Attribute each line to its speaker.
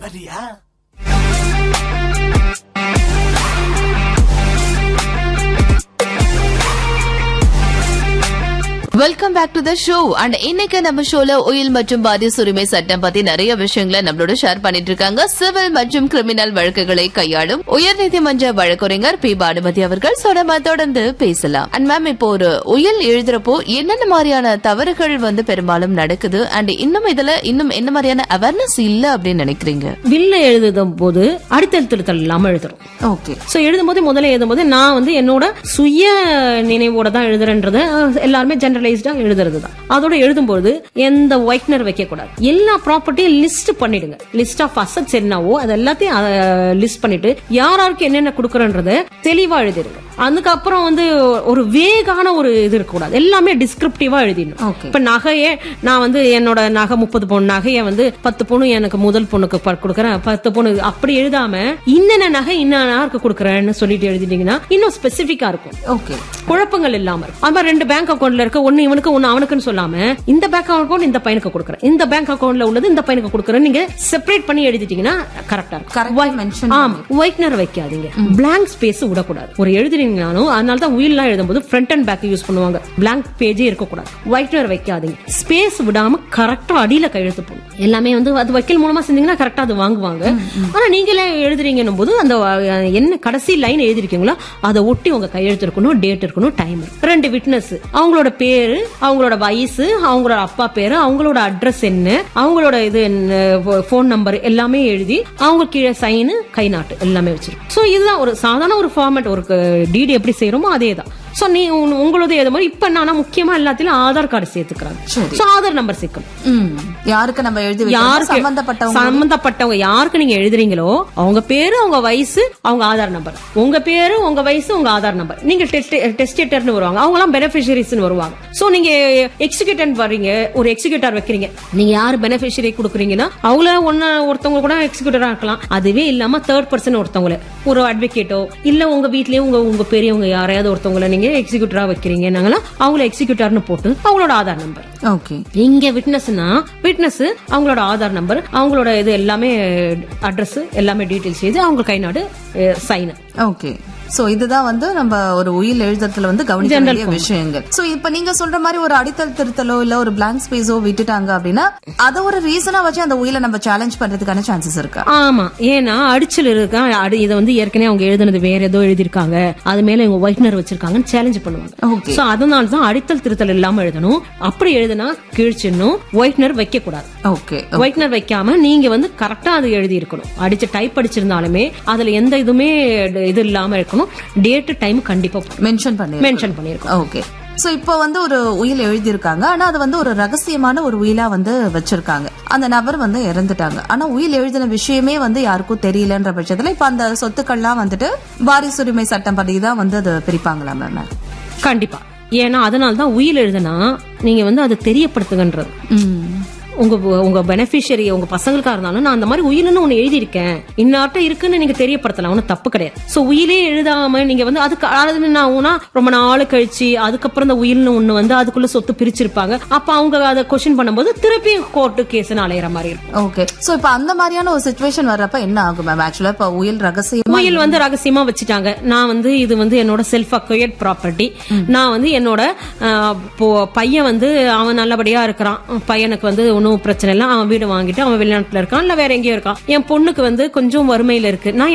Speaker 1: வரியா
Speaker 2: welcome back to the show and இன்னைக்கு நம்ம ஷோல உயில் மற்றும் வாரிசு உரிமை சட்டம் பத்தி நிறைய விஷயங்களை நம்மளோட ஷேர் பண்ணிட்டு இருக்காங்க சிவில் மற்றும் கிரிமினல் வழக்குகளை கையாளும் உயர்நீதிமன்ற வழக்கறிஞர் பி பானுமதி அவர்கள் So, நம்ம தொடர்ந்து பேசலாம் அண்ட் மேம் இப்போ ஒரு உயில் எழுதுறப்போ என்னென்ன மாதிரியான தவறுகள் வந்து பெரும்பாலும் நடக்குது அண்ட் இன்னும் இதுல இன்னும் என்ன மாதிரியான அவேர்னஸ் இல்ல அப்படின்னு நினைக்கிறீங்க
Speaker 3: வில்ல எழுதும் போது அடித்தல் திருத்தல் இல்லாம எழுதுறோம்
Speaker 2: ஓகே
Speaker 3: சோ எழுதும்போது முதல்ல எழுதும்போது நான் வந்து என்னோட சுய நினைவோட தான் எழுதுறேன்றத அஹ், எல்லாருமே ஜெனரலைஸ்டா எழுதுறது தான் அதோட எழுதும்போது எந்த ஒயிட்னர் வைக்க கூடாது எல்லா ப்ராப்பர்ட்டியும் லிஸ்ட் பண்ணிடுங்க லிஸ்ட் ஆஃப் அசட்ஸ் என்னவோ அது எல்லாத்தையும் லிஸ்ட் பண்ணிட்டு யார் யாருக்கு என்னென்ன கொடுக்கறன்றத தெளிவா எழுதிடுங்க அதுக்கப்புறம் வந்து ஒரு வேகான ஒரு இது இருக்கக்கூடாது எல்லாமே டிஸ்கிரிப்டிவா எழுதிடணும்
Speaker 2: Okay.
Speaker 3: இப்ப நகையே நான் வந்து என்னோட நகை முப்பது பவுன் நகையை வந்து பத்து பவுன் எனக்கு முதல் பொண்ணுக்கு ப- கொடுக்கறேன் பத்து பவுன் அப்படி எழுதாம இன்னென்ன நகை இன்னும் கொடுக்கறேன்னு சொல்லிட்டு எழுதிட்டீங்கன்னா இன்னும் ஸ்பெசிபிக்கா இருக்கும்
Speaker 2: ஓகே
Speaker 3: குழப்பங்கள் இல்லாம இருக்கும் அது மாதிரி ரெண்டு பேங்க் அக்கவுண்ட்ல இருக்க ஒன்னு இவனுக்கு ஒன்னு அவனுக்குன்னு சொல்லாம இந்த பேங்க் அக்கவுண்ட் இந்த பையனுக்கு கொடுக்கறேன் இந்த பேங்க் அக்கவுண்ட்ல உள்ளது இந்த பையனுக்கு கொடுக்கறேன் நீங்க செப்பரேட் பண்ணி எழுதிட்டீங்கன்னா கரெக்டா இருக்கும்
Speaker 2: கரெக்ட் மென்ஷன்
Speaker 3: ஆமா ஒயிட்னர் வைக்காதீங்க பிளாங்க் ஸ்பேஸ் விடக்கூடாது ஒரு எழுதுறீங்கனாலும் அதனால தான் உயில்லாம் எழுதும்போது ஃப்ரண்ட் அண்ட் பேக் யூஸ் பண்ணுவாங்க பிளாங்க் பேஜே இருக்கக்கூடாது ஒயிட்னர் வைக்காதீங்க ஸ்பேஸ் விடாம கரெக்டா அடியில கையெழுத்து போடணும் எல்லாமே வந்து அது வக்கீல் மூலமா செஞ்சீங்கன்னா கரெக்டா அது வாங்குவாங்க ஆனா நீங்களே எழுதுறீங்கன்னும் போது அந்த அஹ், என்ன கடைசி லைன் எழுதிருக்கீங்களோ அதை ஒட்டி உங்க கையெழுத்து இருக்கணும் டேட் இருக்கணும் டைம் ரெண்டு விட்னஸ் அவங்களோட பேரு அவங்களோட வயசு அவங்களோட அப்பா பேரு அவங்களோட அட்ரஸ் என்ன அவங்களோட இது போன் நம்பர் எல்லாமே எழுதி அவங்க கீழே சைனு கை நாட்டு எல்லாமே வச்சிருக்கோம் சோ இதுதான் ஒரு சாதாரண ஒரு ஃபார்மேட் ஒரு டிடி எப்படி செய்யறோமோ அதே தான் சோ நீ உன்- உங்களோட எது மாதிரி இப்ப என்னன்னா முக்கியமா எல்லாத்திலும் ஆதார் கார்டு சேர்த்துக்கிறாங்க சோ ஆதார் நம்பர் சேர்க்கணும்
Speaker 2: ம் யாருக்கு நம்ம எழுதி வைக்கிறோமோ
Speaker 3: யாருக்கு
Speaker 2: சம்பந்தப்பட்டவங்க
Speaker 3: சம்பந்தப்பட்டவங்க யாருக்கு நீங்க எழுதுறீங்களோ அவங்க பேரு அவங்க வயசு அவங்க ஆதார் நம்பர் உங்க பேரு உங்க வயசு உங்க ஆதார் நம்பர் நீங்க டெஸ்டேட்டர்னு வருவாங்க அவங்க எல்லாம் பெனிஃபிஷரிஸ் வருவாங்க சோ நீங்க எக்ஸிக்யூட்டன் வர்றீங்க ஒரு எக்ஸிக்யூட்டர் வைக்கிறீங்க நீங்க யாரு பெனிஃபிஷரி கொடுக்குறீங்கன்னா அவங்கள ஒன்னு ஒருத்தவங்க கூட எக்ஸிக்யூட்டரா இருக்கலாம் அதுவே இல்லாம தேர்ட் பர்சன் ஒருத்தவங்கள ஒரு அட்வொகேட்டோ இல்ல உங்க வீட்லயே உங்க உங்க பெரியவங்க யாரையாவது ஒருத்தவங்கள நீங்க எக்ஸிக்யூட்டரா வைக்கிறீங்கன்னாங்களா அவங்கள எக்ஸிக்யூட்டர்னு போட்டு அவங்களோட ஆதார் நம்பர்
Speaker 2: ஓகே
Speaker 3: இங்க விட்னஸ்னா விட்னஸ் அவங்களோட ஆதார் நம்பர் அவங்களோட இது எல்லாமே அட்ரஸ் எல்லாமே டீடைல்ஸ் செய்து அவங்க கை நாடு சைன்
Speaker 2: ஓகே சோ இதுதான் வந்து நம்ம ஒரு உயில் எழுதுறதுல வந்து கவனிக்க வேண்டிய விஷயங்கள் சோ இப்ப நீங்க சொல்ற மாதிரி ஒரு அடித்தல் திருத்தலோ இல்ல ஒரு பிளாங்க் ஸ்பேஸோ விட்டுட்டாங்க அப்படின்னா அத ஒரு ரீசனா வச்சு அந்த உயிலை நம்ம சேலஞ்ச் பண்றதுக்கான சான்சஸ் இருக்கா
Speaker 3: ஆமா ஏன்னா அடிச்சல் இருக்கா அடி இதை வந்து ஏற்கனவே அவங்க எழுதுனது வேற ஏதோ எழுதிருக்காங்க அது மேல இவங்க ஒயிட்னர் வச்சிருக்காங்கன்னு சேலஞ்ச் பண்ணுவாங்க
Speaker 2: Okay.
Speaker 3: சோ அதனால தான் அடித்தல் திருத்தல் இல்லாம எழுதணும் அப்படி எழுதுனா கீழ்ச்சின்னும் ஒயிட்னர் வைக்க கூடாது
Speaker 2: ஓகே
Speaker 3: ஒயிட்னர் வைக்காம நீங்க வந்து கரெக்டா அது எழுதி இருக்கணும் அடிச்ச டைப் அடிச்சிருந்தாலுமே அதுல எந்த இதுவுமே இது இல்லாம இருக்கணும் டேட் டைம் கண்டிப்பா
Speaker 2: மென்ஷன் பண்ணி
Speaker 3: மென்ஷன் பண்ணிருக்கோம்
Speaker 2: ஓகே சோ இப்போ வந்து ஒரு உயில் எழுதியிருக்காங்க ஆனா அது வந்து ஒரு ரகசியமான ஒரு உயிலா வந்து வச்சிருக்காங்க அந்த நபர் வந்து இறந்துட்டாங்க ஆனா உயில் எழுதின விஷயமே வந்து யாருக்கும் தெரியலன்ற பட்சத்துல இப்ப அந்த சொத்துக்கள்லாம் வந்துட்டு வாரிசுரிமை சட்டம் படி தான் வந்து அது பிரிப்பாங்களா மேம்
Speaker 3: கண்டிப்பா ஏன்னா அதனால தான் உயில் எழுதுனா நீங்க வந்து அதை தெரியப்படுத்துங்கன்றது உங்க உங்க பெனிஃபிஷியரி உங்க பசங்களுக்கா இருந்தாலும் நான் அந்த மாதிரி உயில்னு ஒண்ணு எழுதியிருக்கேன் இன்னார்ட்ட இருக்குன்னு நீங்க தெரியப்படுத்தலாம் ஒன்னும் தப்பு கிடையாது சோ உயிலே எழுதாம நீங்க வந்து அதுக்கு அது என்ன ஆகும்னா ரொம்ப நாள் கழிச்சு அதுக்கப்புறம் இந்த உயில்னு ஒண்ணு வந்து அதுக்குள்ள சொத்து பிரிச்சிருப்பாங்க அப்ப அவங்க அதை கொஸ்டின் பண்ணும்போது திருப்பி கோர்ட்டு கேஸ்னு அலையிற மாதிரி இருக்கும்
Speaker 2: ஓகே சோ இப்ப அந்த மாதிரியான ஒரு சுச்சுவேஷன் வர்றப்ப என்ன ஆகும் மேம் ஆக்சுவலா இப்ப உயில் ரகசியமா
Speaker 3: உயில் வந்து ரகசியமா வச்சுட்டாங்க நான் வந்து இது வந்து என்னோட செல்ஃப் அக்வயர்ட் ப்ராப்பர்ட்டி நான் வந்து என்னோட அஹ், போ- பையன் வந்து அவன் நல்லபடியா இருக்கிறான் பையனுக்கு வந்து ஒன்றும் பிரச்சனை இல்லை அவன் வீடு வாங்கிட்டு அவன் வெளிநாட்டுல இருக்கான் இல்ல வேற எங்கேயோ இருக்கான் என் பொண்ணுக்கு வந்து கொஞ்சம் வறுமையில இருக்கு நான்